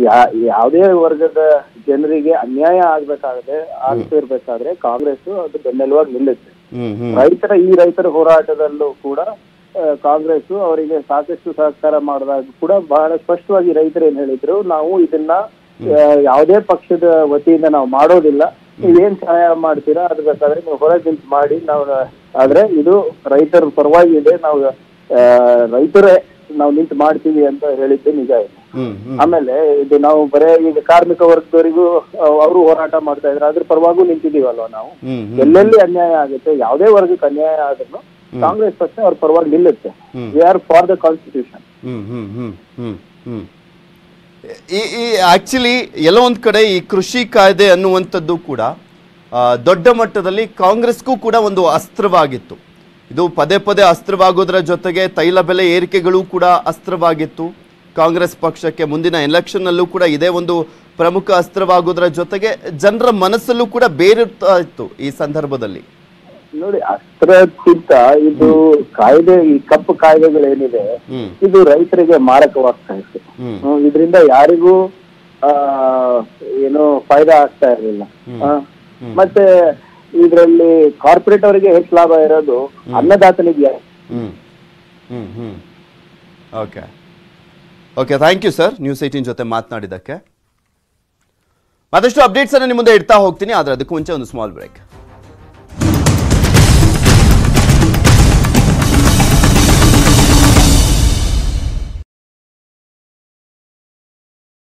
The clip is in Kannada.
ಯಾ- ಯಾವುದೇ ವರ್ಗದ ಜನರಿಗೆ ಅನ್ಯಾಯ ಆಗ್ಬೇಕಾದ್ರೆ ಆಗ್ತಿರ್ಬೇಕಾದ್ರೆ ಕಾಂಗ್ರೆಸ್ ಅದು ಬೆನ್ನೆಲುವಾಗಿ ನಿಲ್ಲುತ್ತೆ ಹ್ಮ್ ಹ್ಮ್ ರೈತರ ಈ ರೈತರ ಹೋರಾಟದಲ್ಲೂ ಕೂಡ ಆ, ಕಾಂಗ್ರೆಸ್ ಅವರಿಗೆ ಸಾಕಷ್ಟು ಸಹಕಾರ ಮಾಡಿದಾಗ ಕೂಡ ಬಹಳ ಸ್ಪಷ್ಟವಾಗಿ ರೈತರು ಏನ್ ಹೇಳಿದ್ರು ನಾವು ಇದನ್ನ ಆ, ಯಾವುದೇ ಪಕ್ಷದ ವತಿಯಿಂದ ನಾವು ಮಾಡೋದಿಲ್ಲ ನೀವೇನ್ ಸಹಾಯ ಮಾಡ್ತೀರಾ ಅದು ಬೇಕಾದ್ರೆ ನೀವು ಹೊರಗೆ ನಿಂತು ಮಾಡಿ ನಾವು ಆದ್ರೆ ಇದು ರೈತರ ಪರವಾಗಿ ಇದೆ ನಾವು ಆ, ರೈತರೇ ನಾವು ನಿಂತು ಮಾಡ್ತೀವಿ ಅಂತ ಹೇಳಿದ್ದು ನಿಜ ಇದೆ ಹ್ಮ್ ಹ್ಮ್ ಆಮೇಲೆ ಇದು ನಾವು ಬರೇ ಈಗ ಕಾರ್ಮಿಕ ವರ್ಗದವರಿಗೂ ಅವರು ಹೋರಾಟ ಮಾಡ್ತಾ ಇದ್ರೆ ಅದ್ರ ಪರವಾಗೂ ನಿಂತಿದೀವಲ್ವ ನಾವು ಹ್ಮ್ ಹ್ಮ್ ಎಲ್ಲೆಲ್ಲಿ ಅನ್ಯಾಯ ಆಗುತ್ತೆ ಯಾವುದೇ ವರ್ಗಕ್ಕೆ ಅನ್ಯಾಯ ಆದ್ರೂ ಕಾಂಗ್ರೆಸ್ ಪಕ್ಷ ಅವ್ರ ಪರವಾಗಿ ನಿಲ್ಲುತ್ತೆ we are for the constitution hmm hmm hmm hmm hmm ಈ ಈ ಆಕ್ಚುಲಿ ಎಲ್ಲ ಒಂದ್ ಕಡೆ ಈ ಕೃಷಿ ಕಾಯ್ದೆ ಅನ್ನುವಂಥದ್ದು ಕೂಡ ಆ, ದೊಡ್ಡ ಮಟ್ಟದಲ್ಲಿ ಕಾಂಗ್ರೆಸ್ಗೂ ಕೂಡ ಒಂದು ಅಸ್ತ್ರವಾಗಿತ್ತು ಇದು ಪದೇ ಪದೇ ಅಸ್ತ್ರವಾಗೋದ್ರ ಜೊತೆಗೆ ತೈಲ ಬೆಲೆ ಏರಿಕೆಗಳು ಕೂಡ ಅಸ್ತ್ರವಾಗಿತ್ತು ಕಾಂಗ್ರೆಸ್ ಪಕ್ಷಕ್ಕೆ ಮುಂದಿನ ಎಲೆಕ್ಷನ್ನಲ್ಲೂ ಕೂಡ ಇದೇ ಒಂದು ಪ್ರಮುಖ ಅಸ್ತ್ರವಾಗೋದ್ರ ಜೊತೆಗೆ ಜನರ ಮನಸ್ಸಲ್ಲೂ ಕೂಡ ಬೇರಿರ್ತಾ ಇತ್ತು ಈ ಸಂದರ್ಭದಲ್ಲಿ ನೋಡಿ ಅಸ್ತ್ರಕ್ಕಿಂತ ಇದು ಕಾಯ್ದೆ ಈ ಕಪ್ಪು ಕಾಯ್ದೆಗಳೇನಿದೆ ಹ್ಮ್ ಇದು ರೈತರಿಗೆ ಮಾರಕವಾಗ್ತಾ ಇತ್ತು ಹ್ಮ್ ಹ್ಮ್, ಇದರಿಂದ ಯಾರಿಗೂ ಆ ಏನು ಫಾಯ್ದಾ ಆಗ್ತಾ ಇರಲಿಲ್ಲ ಮತ್ತೆ ಇದರಲ್ಲಿ ಕಾರ್ಪೊರೇಟ್ ಅವರಿಗೆ ಹೆಚ್ಚು ಲಾಭ ಇರೋದು ಅನ್ನದಾತನಿಗೆ hmm hmm hmm okay okay thank you sir news eighteen ಜೊತೆ ಮಾತನಾಡಿದ್ದಕ್ಕೆ ಮತ್ತಷ್ಟು ಅಪ್ಡೇಟ್ಸ್ ಅನ್ನು ನಿಮ್ಮ ಮುಂದೆ ಇಡ್ತಾ ಹೋಗ್ತೀನಿ ಆದ್ರೆ ಅದಕ್ಕೂ ಮುಂಚೆ ಒಂದು ಸ್ಮಾಲ್ ಬ್ರೇಕ್